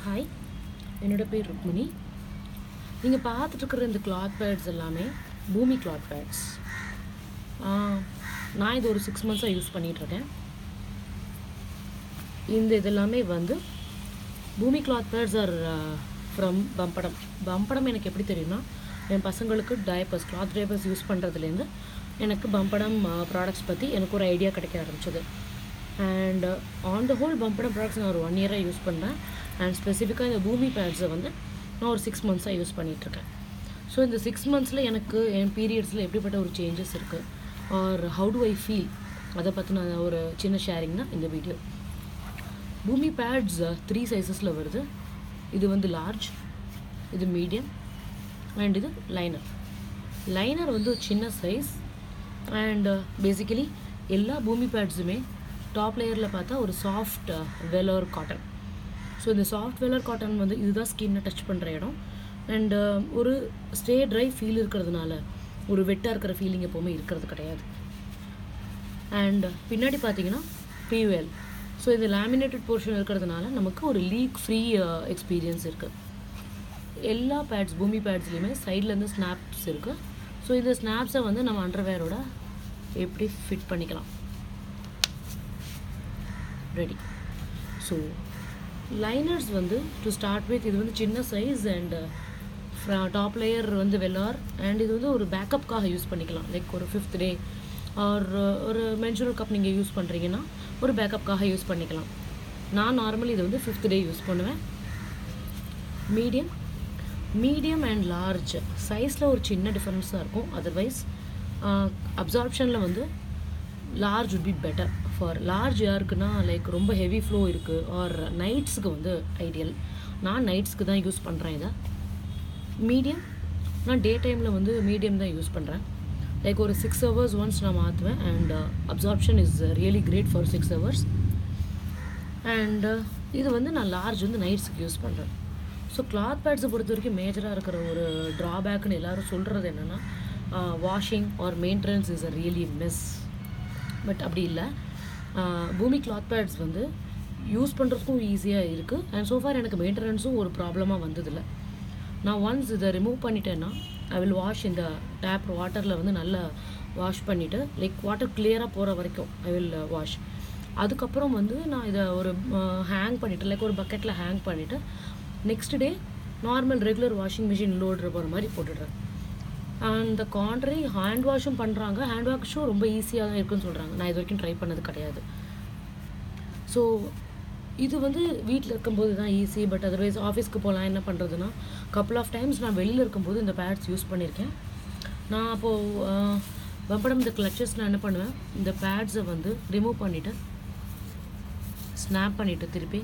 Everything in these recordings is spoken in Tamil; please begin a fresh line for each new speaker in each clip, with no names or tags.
ஹாய் என்னோட பேர் ருக்மிணி நீங்கள் பார்த்துட்ருக்குற இந்த கிளாத் பேட்ஸ் எல்லாமே பூமி கிளாத் பேட்ஸ் நான் இது ஒரு சிக்ஸ் மந்த்ஸாக யூஸ் பண்ணிகிட்ருக்கேன் இந்த இதெல்லாமே வந்து Bhoomi cloth pads are from Pumpadum Pumpadum எனக்கு எப்படி தெரியும்னா என் பசங்களுக்கு டயப்பர்ஸ் கிளாத் டயப்பர்ஸ் யூஸ் பண்ணுறதுலேருந்து எனக்கு பம்படம் ப்ராடக்ட்ஸ் பற்றி எனக்கு ஒரு ஐடியா கிடைக்க ஆரம்பிச்சது and on the whole Pumpadum products நான் ஒரு ஒன் இயராக யூஸ் பண்ணுறேன் அண்ட் ஸ்பெசிஃபிக்காக இந்த பூமி பேட்ஸை வந்து நான் ஒரு சிக்ஸ் மந்த்ஸாக யூஸ் பண்ணிகிட்ருக்கேன் ஸோ இந்த சிக்ஸ் மந்த்ஸில் எனக்கு என் பீரியட்ஸில் எப்படிப்பட்ட ஒரு சேஞ்சஸ் இருக்குது or how do I feel அதை பற்றின ஒரு சின்ன ஷேரிங் தான் இந்த வீடியோ பூமி பேட்ஸ் த்ரீ சைஸஸில் வருது இது வந்து லார்ஜ் இது மீடியம் அண்ட் இது லைனர் லைனர் வந்து ஒரு சின்ன சைஸ் அண்ட் பேசிக்கலி எல்லா பூமி பேட்ஸுமே டாப் லேயரில் பார்த்தா ஒரு சாஃப்ட் வெலர் காட்டன் ஸோ இந்த சாஃப்ட் வெலர் காட்டன் வந்து இதுதான் ஸ்கின்னை டச் பண்ணுற இடம் அண்டு ஒரு ஸ்டே ட்ரை ஃபீல் இருக்கிறதுனால ஒரு வெட்டாக இருக்கிற ஃபீலிங் எப்போவுமே இருக்கிறது கிடையாது அண்ட் பின்னாடி பார்த்தீங்கன்னா பியூஎல் ஸோ இந்த லேமினேட்டட் போர்ஷன் இருக்கிறதுனால நமக்கு ஒரு லீக் ஃப்ரீ எக்ஸ்பீரியன்ஸ் இருக்குது எல்லா பேட்ஸ் பூமி பேட்ஸ்லேயுமே சைட்லேருந்து ஸ்னாப்ஸ் இருக்குது ஸோ இந்த ஸ்னாப்ஸை வந்து நம்ம அண்டர்வேரோட எப்படி ஃபிட் பண்ணிக்கலாம் ரெடி ஸோ லைனர்ஸ் வந்து டு ஸ்டார்ட் வித் இது வந்து சின்ன சைஸ் அண்ட் டாப் லேயர் வந்து வெல்லார் அண்ட் இது வந்து ஒரு பேக்கப்காக யூஸ் பண்ணிக்கலாம் லைக் ஒரு ஃபிஃப்த் டே ஆர் ஒரு மென்சுரல் கப் நீங்கள் யூஸ் பண்ணுறீங்கன்னா ஒரு பேக்கப்காக யூஸ் பண்ணிக்கலாம் நான் நார்மலி இது வந்து ஃபிஃப்த் டே யூஸ் பண்ணுவேன் மீடியம் மீடியம் அண்ட் லார்ஜ் சைஸில் ஒரு சின்ன டிஃப்ரென்ஸாக இருக்கும் அதர்வைஸ் அப்சார்ப்ஷனில் வந்து large would be better for large யாருக்குன்னா லைக் ரொம்ப ஹெவி ஃப்ளோ இருக்குது ஆர் நைட்ஸுக்கு வந்து ஐடியல் நான் நைட்ஸ்க்கு தான் யூஸ் பண்ணுறேன் இதை மீடியம் நான் டே டைமில் வந்து மீடியம் தான் யூஸ் பண்ணுறேன் லைக் ஒரு சிக்ஸ் ஹவர்ஸ் ஒன்ஸ் நான் மாற்றுவேன் and absorption is really great for six hours and இது வந்து நான் லார்ஜ் வந்து நைட்ஸுக்கு யூஸ் பண்ணுறேன் ஸோ கிளாத் பேட்ஸை பொறுத்த வரைக்கும் மேஜராக இருக்கிற ஒரு ட்ராபேக்னு எல்லோரும் சொல்கிறது என்னென்னா washing or maintenance is a really mess but அப்படி இல்லை பூமி கிளாத் பேட்ஸ் வந்து யூஸ் பண்ணுறதுக்கும் ஈஸியாக இருக்குது அண்ட் சோஃபார் எனக்கு மெயின்டெனன்ஸும் ஒரு ப்ராப்ளமாக வந்ததில்லை நான் ஒன்ஸ் இதை ரிமூவ் பண்ணிட்டேன்னா ஐ வில் வாஷ் இந்த டேப் வாட்டரில் வந்து நல்லா வாஷ் பண்ணிவிட்டு லைக் வாட்டர் கிளியராக போகிற வரைக்கும் ஐ வில் வாஷ் அதுக்கப்புறம் வந்து நான் இதை ஒரு ஹேங் பண்ணிவிட்டு லைக் ஒரு பக்கெட்டில் ஹேங் பண்ணிவிட்டு next day normal regular washing machine லோடுற போகிற மாதிரி போட்டுடுறேன் அந்த காண்ட்ரி ஹேண்ட் வாஷும் பண்ணுறாங்க ஹேண்ட் வாஷும் ரொம்ப ஈஸியாக தான் இருக்குன்னு சொல்கிறாங்க நான் இது வரைக்கும் ட்ரை பண்ணது கிடையாது ஸோ இது வந்து வீட்டில் இருக்கும்போது தான் ஈஸி பட் அதர்வைஸ் ஆஃபீஸ்க்கு போகலாம் என்ன பண்ணுறதுன்னா கப்புள் ஆஃப் டைம்ஸ் நான் வெளியில் இருக்கும்போது இந்த பேட்ஸ் யூஸ் பண்ணியிருக்கேன் நான் அப்போது வம்படம் இந்த கிளச்சஸ் நான் என்ன பண்ணுவேன் இந்த பேட்ஸை வந்து ரிமூவ் பண்ணிவிட்டு ஸ்னாப் பண்ணிவிட்டு திருப்பி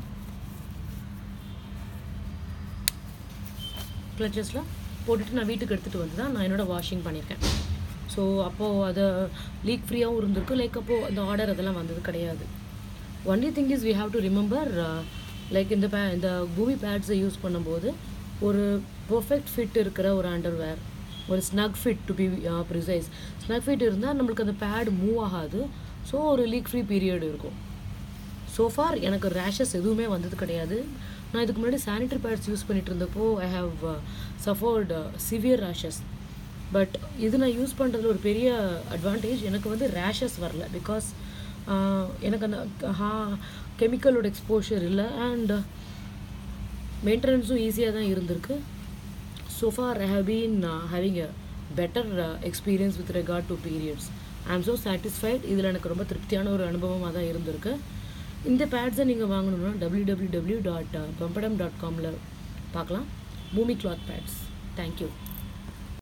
கிளச்சஸில் போட்டுட்டு நான் வீட்டுக்கு எடுத்துகிட்டு வந்து தான் நான் என்னோடய வாஷிங் பண்ணியிருக்கேன் ஸோ அப்போது அதை லீக் ஃப்ரீயாகவும் இருந்திருக்கு லைக் அப்போது அந்த ஆர்டர் அதெல்லாம் வந்தது கிடையாது only thing is we have to remember like இந்த பே இந்த பூமி பேட்ஸை யூஸ் பண்ணும்போது ஒரு பர்ஃபெக்ட் ஃபிட் இருக்கிற ஒரு அண்டர்வேர் ஒரு snug fit to be precise snug fit இருந்தால் நம்மளுக்கு அந்த பேட் மூவ் ஆகாது ஸோ ஒரு லீக் ஃப்ரீ பீரியட் இருக்கும் ஸோஃபார் எனக்கு ரேஷஸ் எதுவுமே வந்தது கிடையாது நான் இதுக்கு முன்னாடி சானிட்டரி பேட்ஸ் யூஸ் பண்ணிட்டு இருந்தப்போ I have suffered severe rashes but இது நான் யூஸ் பண்ணுறதுல ஒரு பெரிய அட்வான்டேஜ் எனக்கு வந்து ரேஷஸ் வரல பிகாஸ் எனக்கு அந்த ஹா கெமிக்கலோட எக்ஸ்போஷர் இல்லை அண்ட் மெயின்டெனன்ஸும் ஈஸியாக தான் இருந்திருக்கு so far I have been having a better experience with regard to periods I am so satisfied இதில் எனக்கு ரொம்ப திருப்தியான ஒரு அனுபவமாக தான் இருந்திருக்கு இந்த பேட்ஸை நீங்கள் வாங்கணுன்னா W W W dot Pumpadum dot காமில் பார்க்கலாம் பூமி கிளாத் பேட்ஸ் தேங்க்யூ